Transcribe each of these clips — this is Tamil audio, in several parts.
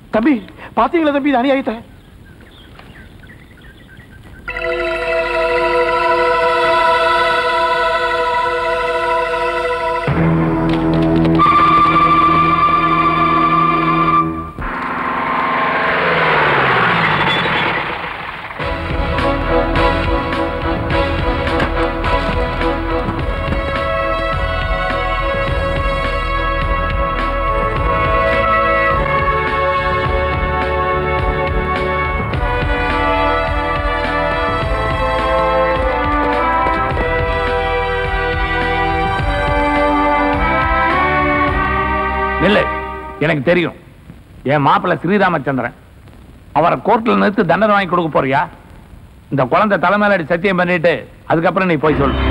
தம்பி பாத்தீங்களா தம்பி இது அநியாயத்தை நில்லு எனக்கு தெரியும் என் மாப்பிள்ளை ஸ்ரீராமச்சந்திரன் அவரை கோர்ட்ல நிறுத்து தண்டனை வாங்கி கொடுக்க போறியா இந்த குழந்தை தலைமையில அடி சத்தியம் பண்ணிட்டு அதுக்கப்புறம் நீ போய் சொல்லு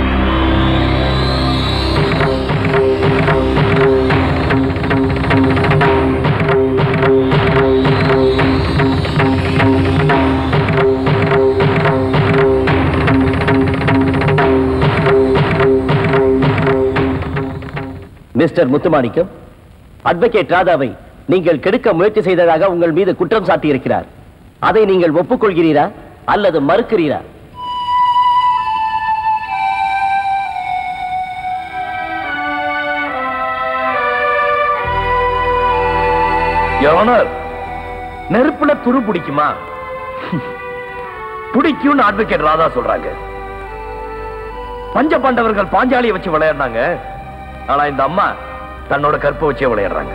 மிஸ்டர் முத்துமாணிக்கம் அட்வொகேட் ராதாவை நீங்கள் கெடுக்க முயற்சி செய்ததாக உங்கள் மீது குற்றம் சாட்டியிருக்கிறார் அதை நீங்கள் ஒப்புக்கொள்கிறீரா அல்லது மறுக்கிறீரா யோனர் நெருப்புல துரு பிடிக்குமா பிடிக்கும்னு அட்வொகேட் ராதா சொல்றாங்க பஞ்ச பாண்டவர்கள் பாஞ்சாலியை வச்சு விளையாடுனாங்க ஆனா இந்த அம்மா தன்னோட கற்பை வச்சே விளையாடுறாங்க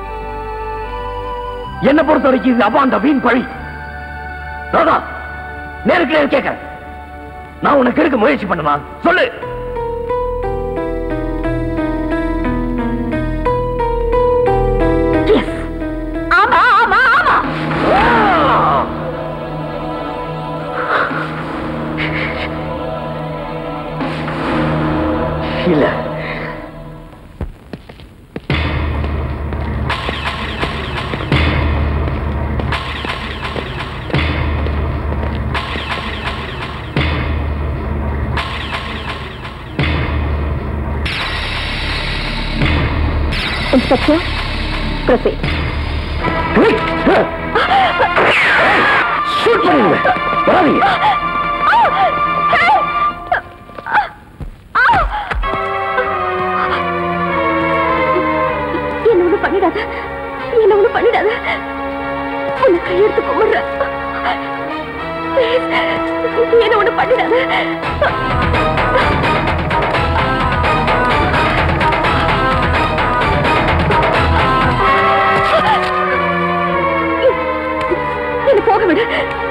என்ன பொறுத்த வரைக்கும் இது அபாண்ட வீண் பழி ராதா நேருக்கு நேர் கேட்கிறேன் நான் உனக்கு எடுக்க முயற்சி பண்ணனா சொல்லு ஆமா ஆமா ஆமா இல்ல இன்ஸ்பெக்டர் ப்ரொசீட் ஷூட் பண்ணுங்க வராதீங்க என்ன ஒண்ணு பண்ணிடாத என்ன ஒண்ணு பண்ணிடாத உன்னை கையெடுத்து கும்பிடுறேன் Please, என்ன ஒண்ணு பண்ணிடாத என்ன போக விடு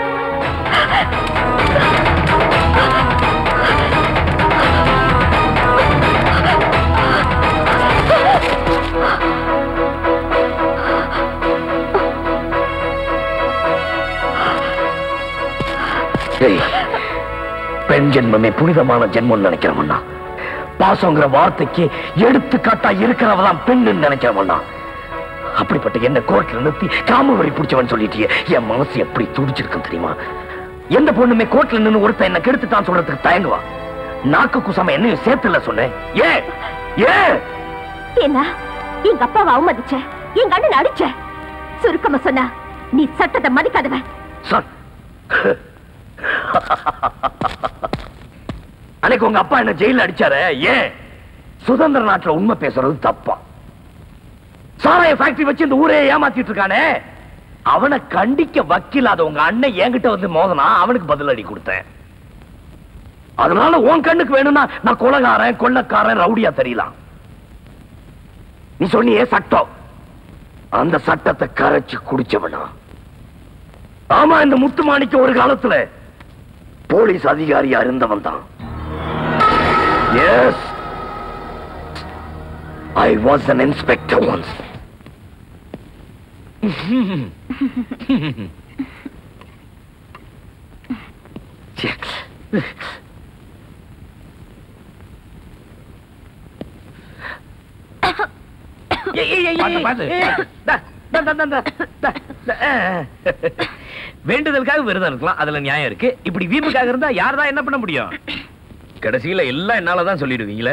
ஏய், பெண் ஜென்மமே புனிதமான ஜென்மம் நினைக்கிறவனா பாசங்கிற வார்த்தைக்கு எடுத்துக்காட்டா இருக்கிறவ தான் பெண்ணு நினைக்கிறவனா அப்படிப்பட்ட என்ன கோர்ட்ல நிறுத்தி காம வரி பிடிச்சவன் சொல்லிட்டியே என் மனசு எப்படி துடிச்சிருக்கும் தெரியுமா எந்த பொண்ணுமே கோர்ட்ல நின்னு ஒருத்தன் என்ன கெடுத்துட்டான் சொல்றதுக்கு தயங்குவா நாக்கு குசாம என்னையும் சேர்த்துல சொன்னேன் ஏ ஏ என்ன எங்க அப்பாவை அவமதிச்ச எங்க அண்ணன் அடிச்ச சுருக்கமா சொன்னா நீ சட்டத்தை மதிக்காதவன் சார் அன்னைக்கு உங்க அப்பா என்ன ஜெயில அடிச்சாரு ஏன் சுதந்திர நாட்டுல உண்மை பேசுறது தப்பா சாராய ஃபேக்டரி வச்சு இந்த ஊரே ஏமாத்திட்டு இருக்கானே அவனை கண்டிக்க வக்கீலாத உங்க அண்ணன் என்கிட்ட வந்து மோதனா அவனுக்கு பதில் அடி கொடுத்தேன் அதனால உன் கண்ணுக்கு வேணும்னா நான் கொலகாரன் கொள்ளக்காரன் ரவுடியா தெரியலாம் நீ சொன்னியே சட்டம் அந்த சட்டத்தை கரைச்சு குடிச்சவனா ஆமா இந்த முத்துமாணிக்க ஒரு காலத்துல போலீஸ் அதிகாரியா இருந்தவன் தான் yes I was an inspector once பார்த்து, பார்த்து, வேண்டுதலுக்காக விரதம் இருக்கலாம் அதுல நியாயம் இருக்கு இப்படி வீம்புக்காக இருந்தா யார் தான் என்ன பண்ண முடியும் கடைசியில எல்லாம் என்னாலதான் சொல்லிடுவீங்களே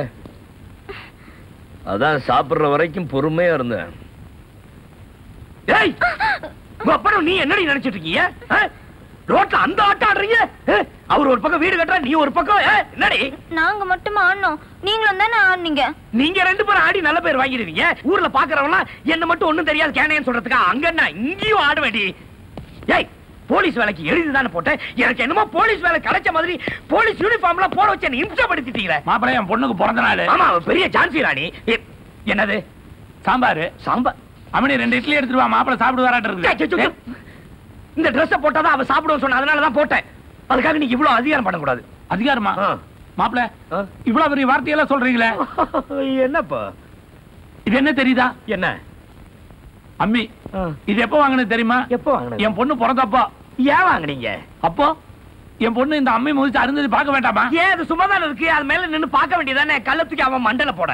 அதான் சாப்பிடுற வரைக்கும் பொறுமையா இருந்தேன் ஏய் அப்புறம் நீ என்னடி நினைச்சிட்டு இருக்கீங்க ஆ? ரோட்ல அந்த ஆட்டம் ஆடுறீங்க ஆ? அவர் ஒரு பக்கம் வீடு கட்டுறா நீ ஒரு பக்கம் ஆ? என்னடி நாங்க மட்டும் ஆடணும் நீங்களும் தானே ஆடுனீங்க நீங்க ரெண்டு பேரும் ஆடி நல்ல பேர் வாங்கிடுவீங்க ஊர்ல பாக்குறவங்க என்ன மட்டும் ஒண்ணும் தெரியாது கேனையன்னு சொல்றதுக்கா அங்க என்ன இங்கேயும் ஆட வேண்டி ஏய் போலீஸ் வேலைக்கு எழுதிதானே போட்டேன் எனக்கு என்னமோ போலீஸ் வேலை கிடைச்ச மாதிரி போலீஸ் யூனிஃபார்ம்ல போட வச்சு என்ன இம்சப்படுத்திட்டீங்களே மாப்பிள்ளை என் பொண்ணுக்கு பிறந்த நாள் ஆமா அவ பெரிய ஜான்சி ராணி ஏ, என்னது சாம்பார் சாம்பார் அம்மனி ரெண்டு இட்லி எடுத்துட்டு வா மாப்பிள்ளை சாப்பிட்டு வராட்டு சே, சே, சே, இருக்கு இந்த ட்ரெஸ்ஸ போட்டாதான் அவ சாப்பிடுவோம் சொன்ன அதனால தான் போட்டேன் அதுக்காக நீ இவ்வளவு அதிகாரம் பண்ணக்கூடாது அதிகாரமா ஆ. மாப்பிள்ளை ஆ. இவ்வளவு பெரிய வார்த்தையெல்லாம் சொல்றீங்களே என்னப்பா இது என்ன தெரியுதா என்ன அம்மி இது எப்போ வாங்கினது தெரியுமா எப்போ வாங்கினது? என் பொண்ணு பிறந்தப்போ ஏன் வாங்குனீங்க அப்போ என் பொண்ணு இந்த அம்மி முதிச்சு அருந்தது பார்க்க வேண்டாமா ஏன் அது சும்மா தானே இருக்கு அது மேல நின்னு பார்க்க வேண்டியதானே கள்ளத்துக்கு அவன் மண்டல போட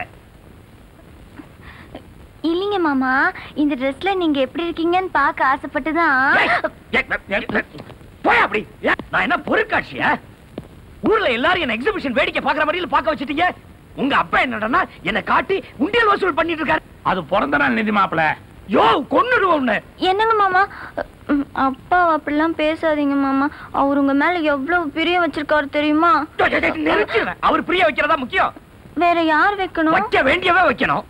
இல்லைங்க மாமா இந்த ட்ரெஸ்ல நீங்க எப்படி இருக்கீங்கன்னு பார்க்க ஆசைப்பட்டு தான் ஏய், ஏய், ஏய், ஏய், போய் அப்படி ஏன், நான் என்ன பொருட்காட்சியா ஊர்ல எல்லாரும் என்ன எக்ஸிபிஷன் வேடிக்கை பாக்குற மாதிரி பார்க்க வச்சிட்டீங்க உங்க அப்பா என்னடா என்ன காட்டி உண்டியல் வசூல் பண்ணிட்டு இருக்காரு அது பிறந்த நாள் நிதி மாப்பிள்ளை யோ கொன்னுடுவோம் உன்னை என்னங்க மாமா ம், அப்பா அப்படிலாம் பேசாதீங்க மாமா அவர் உங்க மேல எவ்வளவு பிரிய வச்சிருக்காரு தெரியுமா டேய், டேய், டேய், நிறுத்திடுவேன். அவர் பிரிய வைக்கிறதா முக்கியம் வேற யார் வைக்கணும் வைக்க வேண்டியவே வைக்கணும்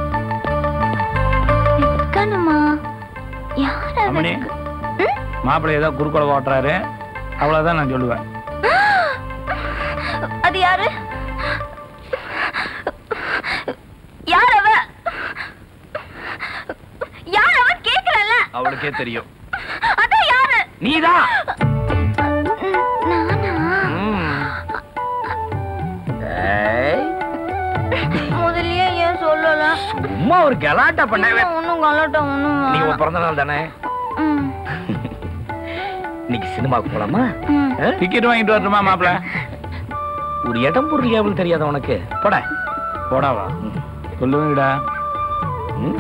வைக்கணுமா யார அம்மணி. வைக்க- ம்? மாப்பிள்ளை ஏதோ குறுக்கோளை ஓட்டுறாரு அவ்வளவுதான் நான் சொல்லுவேன் அது யாரு யார் அவ யார் அவ கேக்கலல்ல அவளுக்கே தெரியும் அதான் யாரு நீதான் ம், நானா முதல்லயே ஏன் சொல்லல சும்மா ஒரு கலாட்டா பண்ணவே ஒண்ணும் கலட்ட ஒண்ணும் நீ உன் பிறந்த நாள் தானே ம், இன்னைக்கு சினிமாவுக்கு போலாமா ம். ஆ? டிக்கெட் வாங்கிட்டு வரட்டுமா மாப்பிள்ளை ஒரு இடம் பொருள் எவ்வளவு தெரியாத உனக்கு போட போடாவா சொல்லுவீங்கடா ம்?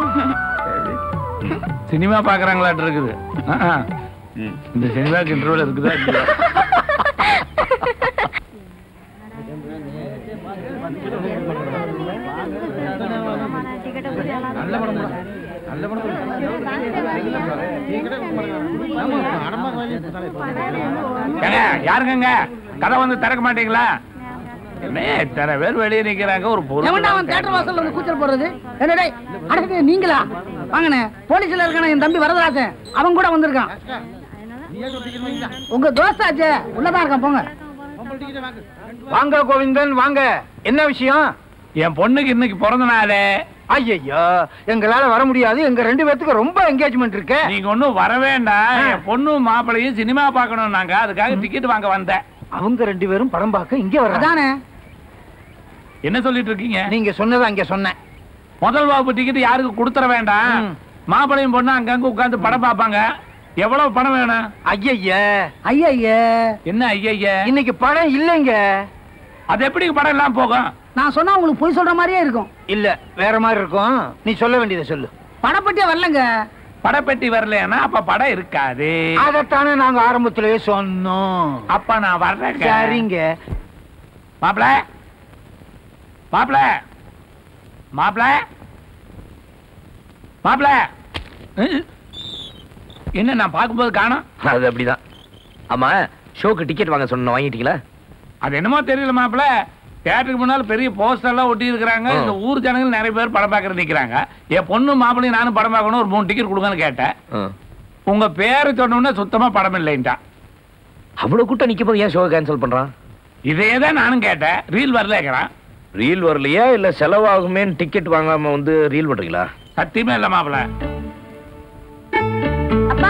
சினிமா பாக்குறாங்களாட்டு இருக்குது ஆ, ஆ. ம். இந்த சினிமாக்கு இன்டர்வல் இருக்குதா இல்லையா? ஏங்க யாருங்கங்க கதை வந்து திறக்க மாட்டீங்களா என்ன இத்தனை பேர் வெளியே நிக்கிறாங்க ஒரு எவன்டா அவன் தேட்டர் பொருள் வாசல்ல வந்து கூச்சல் போடுறது என்ன டேய் அடடே நீங்களா வாங்கண்ணே போலீஸ்ல இருக்கான என் தம்பி வரதராசன் அவன் கூட வந்திருக்கான் உங்க தோஸ்தாச்சே உள்ளதான் இருக்கான் போங்க வாங்க கோவிந்தன் வாங்க என்ன விஷயம் என் பொண்ணுக்கு இன்னைக்கு பிறந்த நாளே ஐயோ எங்களால வர முடியாது எங்க ரெண்டு பேத்துக்கு ரொம்ப என்கேஜ்மெண்ட் இருக்கு நீங்க ஒண்ணும் வர வேண்டாம் என் பொண்ணும் மாப்பிளையும் சினிமா பார்க்கணும் நாங்க அதுக்காக டிக்கெட் வாங்க வந்தேன் அவங்க ரெண்டு பேரும் படம் பார்க்க இங்க வர்றாங்க அதானே என்ன சொல்லிட்டு இருக்கீங்க நீங்க சொன்னதை அங்க சொன்னேன் முதல் வகுப்பு டிக்கெட் யாருக்கு கொடுத்துற வேண்டாம் ம். மாப்பிளையும் பொண்ணு அங்கங்க உட்கார்ந்து படம் பார்ப்பாங்க எவ்வளவு பணம் வேணும் ஐயய்ய ஐயா என்ன ஐயா இன்னைக்கு படம் இல்லைங்க அது எப்படி படம் எல்லாம் போகும் நான் சொன்னா உங்களுக்கு பொய் சொல்ற மாதிரியே இருக்கும் இல்ல வேற மாதிரி இருக்கும் நீ சொல்ல வேண்டியதை சொல்லு படப்பட்டியே வரலங்க படப்பெட்டி வரலன்னா அப்ப படம் இருக்காது அதைத்தானே நாங்க ஆரம்பத்திலேயே சொன்னோம் அப்ப நான் வர்றேன் சரிங்க மாப்பிள மாப்பிள மாப்பிள மாப்பிள ம். என்ன நான் பார்க்கும்போது காணோம் அது அப்படிதான் ஆமா ஷோக்கு டிக்கெட் வாங்க சொன்ன வாங்கிட்டீங்களா அது என்னமோ தெரியல மாப்பிள தியேட்டருக்கு முன்னால பெரிய போஸ்டர் எல்லாம் ஒட்டி இருக்கிறாங்க ஆ. இந்த ஊர் ஜனங்கள் நிறைய பேர் படம் பார்க்கறது நிக்கிறாங்க என் பொண்ணு மாப்பிளையும் நானும் படம் பார்க்கணும் ஒரு மூணு டிக்கெட் கொடுங்கன்னு கேட்டேன் உங்க பேரை சொன்னோம்னா சுத்தமா படம் இல்லைன்ட்டான் அவ்வளவு கூட்டம் நிக்கும் போது ஏன் ஷோ கேன்சல் பண்றான் இதே தான் நானும் கேட்டேன் ரீல் வரலேங்கிறான் ரீல் வரலையா இல்ல செலவாகுமேன்னு டிக்கெட் வாங்காம வந்து ரீல் பண்றீங்களா சத்தியமே இல்ல மாப்பிள அப்பா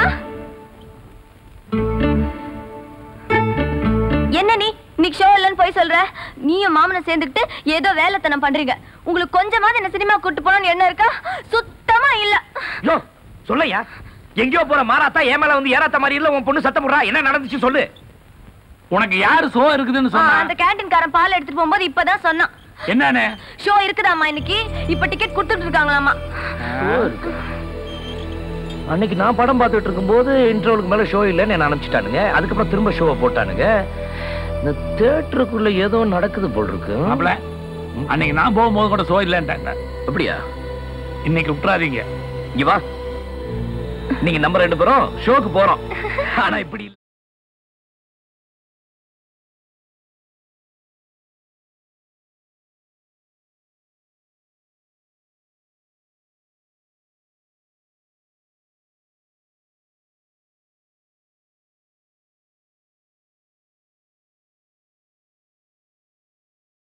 என்ன நீ இன்னைக்கு ஷோ இல்லைன்னு போய் சொல்ற நீயும் மாமனை சேர்ந்துக்கிட்டு ஏதோ வேலைத்தனம் பண்றீங்க உங்களுக்கு கொஞ்சமாவது என்ன சினிமா கூட்டு போகணும்னு என்ன இருக்கா சுத்தமா இல்ல யோ சொல்லையா எங்கேயோ போற மாறாத்தா ஏன் மேல வந்து ஏறாத்த மாதிரி இல்ல உன் பொண்ணு சத்தம் போடுறா என்ன நடந்துச்சு சொல்லு உனக்கு யாரு சோ இருக்குதுன்னு ஆ, சொன்னா அந்த கேண்டீன்காரன் பால் எடுத்துட்டு போகும்போது இப்பதான் சொன்னான் என்னன்னு ஷோ இருக்குதாம்மா இன்னைக்கு இப்ப டிக்கெட் கொடுத்துட்டு இருக்காங்களாமா அன்னைக்கு நான் படம் பார்த்துட்டு இருக்கும்போது இன்டர்வலுக்கு மேல ஷோ இல்லைன்னு என்ன அனுப்பிச்சிட்டானுங்க அதுக்கப்புறம் திரும்ப ஷோவை போட்டானுங்க இந்த தேட்டருக்குள்ள ஏதோ நடக்குது போல் இருக்கு மாப்பிள அன்னைக்கு நான் போகும்போது கூட சோ இல்லைன்ட்டாங்க அப்படியா இன்னைக்கு விட்டுறாதீங்க இங்க வா நீங்க நம்ம ரெண்டு பேரும் ஷோக்கு போறோம் ஆனா இப்படி இல்ல.